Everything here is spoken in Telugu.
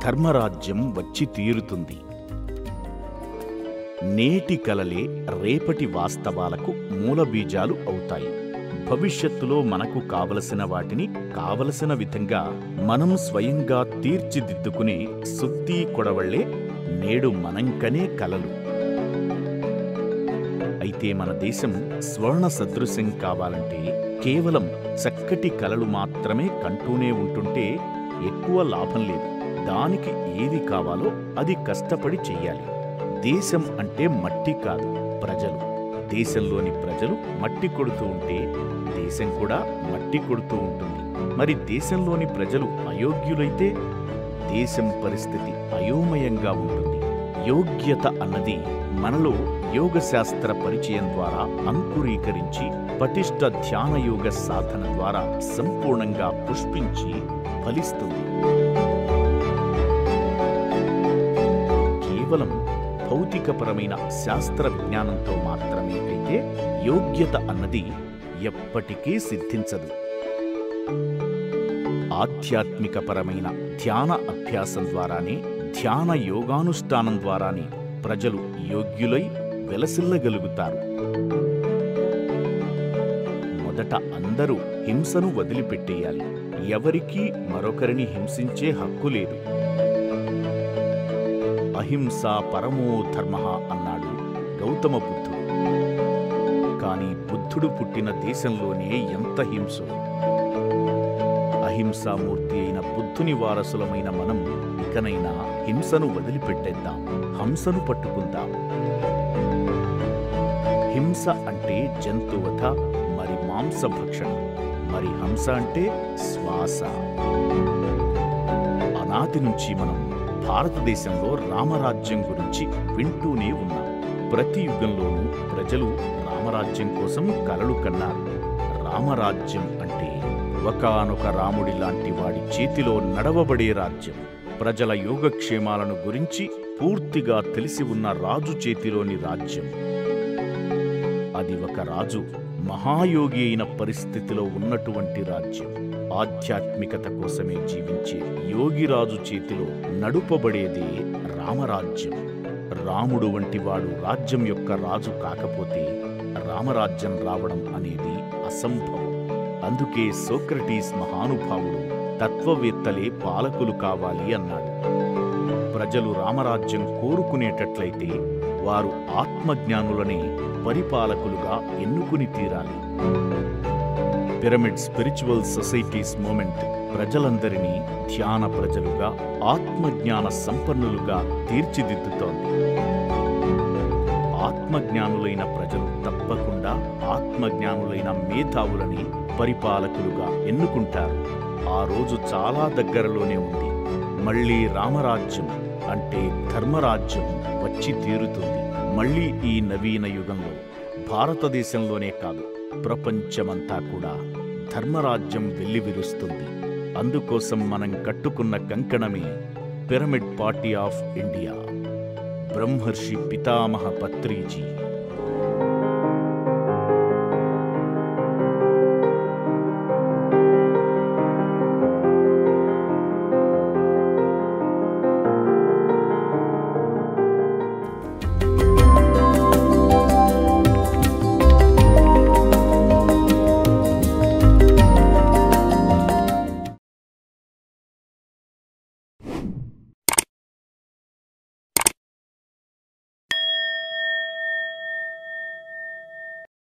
ధర్మరాజ్యం వచ్చి తీరుతుంది నేటి కలలే రేపటి వాస్తవాలకు మూలబీజాలు అవుతాయి భవిష్యత్తులో మనకు కావలసిన వాటిని కావలసిన విధంగా మనం స్వయంగా తీర్చిదిద్దుకునే సుత్తి కొడవళ్లే నేడు మనంకనే కలలు అయితే మన దేశం స్వర్ణ సదృశ్యం కావాలంటే కేవలం చక్కటి కలలు మాత్రమే కంటూనే ఉంటుంటే ఎక్కువ లాభం లేదు దానికి ఏది కావాలో అది కష్టపడి చెయ్యాలి దేశం అంటే మట్టి కాదు ప్రజలు దేశంలోని ప్రజలు మట్టి కొడుతూ ఉంటే దేశం కూడా మట్టి కొడుతూ ఉంటుంది మరి దేశంలోని ప్రజలు అయోగ్యులైతే దేశం పరిస్థితి అయోమయంగా ఉంటుంది యోగ్యత అన్నది మనలో యోగ శాస్త్ర పరిచయం ద్వారా అంకురీకరించి పటిష్ట ధ్యాన యోగ సాధన ద్వారా సంపూర్ణంగా పుష్పించి ఫలిస్తుంది కేవలం భౌతికపరమైన శాస్త్ర విజ్ఞానంతో మాత్రమే అయితే యోగ్యత అన్నది ఎప్పటికీ సిద్ధించదు ఆధ్యాత్మికపరమైన ధ్యాన అభ్యాసం ద్వారానే ధ్యాన యోగానుష్ఠానం ద్వారానే ప్రజలు యోగ్యులై వెలసిల్లగలుగుతారు మొదట అందరూ హింసను వదిలిపెట్టేయాలి ఎవరికీ మరొకరిని హింసించే హక్కు లేదు అహింస పరమో ధర్మ అన్నాడు గౌతమ బుద్ధుడు కాని బుద్ధుడు పుట్టిన దేశంలోనే ఎంత హింసో అహింసామూర్తి అయిన బుద్ధుని వారసులమైన మనం ఇకనైనా హింసను వదిలిపెట్టేద్దాం హంసను పట్టుకుందాం హింస అంటే జంతువధ మరి మాంసభక్షణ మరి హంస అంటే శ్వాస అనాది నుంచి మనం భారతదేశంలో రామరాజ్యం గురించి వింటూనే ఉన్నాం ప్రతి యుగంలోనూ ప్రజలు రామరాజ్యం కోసం కలలు కన్నారు రామరాజ్యం అంటే ఒకానొక రాముడి లాంటి వాడి చేతిలో నడవబడే రాజ్యం ప్రజల యోగక్షేమాలను గురించి పూర్తిగా తెలిసి ఉన్న రాజు చేతిలోని రాజ్యం అది ఒక రాజు మహాయోగి అయిన పరిస్థితిలో ఉన్నటువంటి రాజ్యం ఆధ్యాత్మికత కోసమే జీవించే యోగిరాజు చేతిలో నడుపబడేదే రామరాజ్యం రాముడు వంటి వాడు రాజ్యం యొక్క రాజు కాకపోతే రామరాజ్యం రావడం అనేది అసంభవం అందుకే సోక్రటీస్ మహానుభావుడు తత్వవేత్తలే పాలకులు కావాలి అన్నాడు ప్రజలు రామరాజ్యం కోరుకునేటట్లయితే వారు ఆత్మజ్ఞానులనే పరిపాలకులుగా ఎన్నుకుని తీరాలి పిరమిడ్ స్పిరిచువల్ సొసైటీస్ మూమెంట్ ప్రజలందరినీ ధ్యాన ప్రజలుగా ఆత్మజ్ఞాన సంపన్నులుగా తీర్చిదిద్దుతోంది ఆత్మజ్ఞానులైన ప్రజలు తప్పకుండా ఆత్మజ్ఞానులైన మేధావులని పరిపాలకులుగా ఎన్నుకుంటారు ఆ రోజు చాలా దగ్గరలోనే ఉంది మళ్ళీ రామరాజ్యం అంటే ధర్మరాజ్యం వచ్చి తీరుతుంది మళ్ళీ ఈ నవీన యుగంలో భారతదేశంలోనే కాదు ప్రపంచమంతా కూడా ధర్మరాజ్యం వెల్లివిరుస్తుంది అందుకోసం మనం కట్టుకున్న కంకణమే pyramid party of India Brahmarshi Pitamaha Patriji